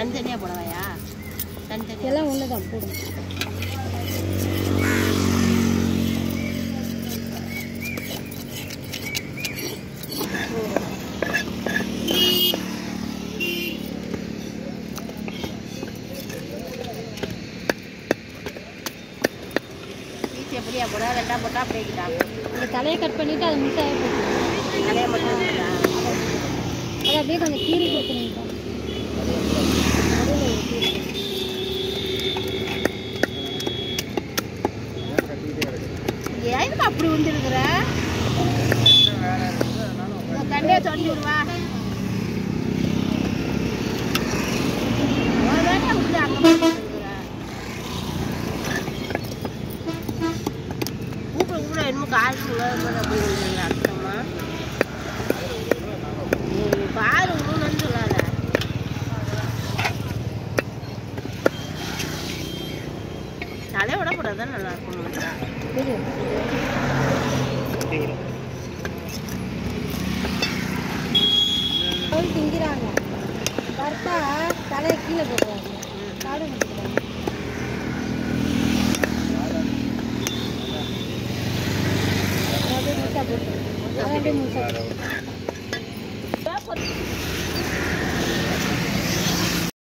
தனித்தனியாக போடவையா தனித்தனியாக எல்லாம் ஒன்று தான் போடுங்க பீஸ் எப்படியா போட ரெண்டாக போட்டால் அப்படியே கிட்டாங்க அந்த தலையை கட் பண்ணிவிட்டு அது முட்டையை போட்டு நிறைய மட்டும் இருக்குதா? அதை அப்படியே கொஞ்சம் கீறி கொடுத்துருங்க நடுவில் ஒரு கீறி. ஏன் இதுக்கு அப்படி வந்துருக்குற கண்டையை சொல்லி விடுவா ஒரு வேலை விட்டு அங்கே வந்துருக்குற கூப்பிட கூட என்னமோ கால் அப்படி வந்துருக்குற அர்த்தமா நீ பாரு ஒன்றும் சொல்லாத தலையை விடக்கூடாது தான் நல்லா இருக்கும் தெரியும் அவரு திங்கிறாங்க வறுத்தா தலையை கீழே போடுறாங்க காடு முடிக்கிறாங்க அப்படியே முட்டை போட்டு அதை அப்படியே முட்டை போட்டு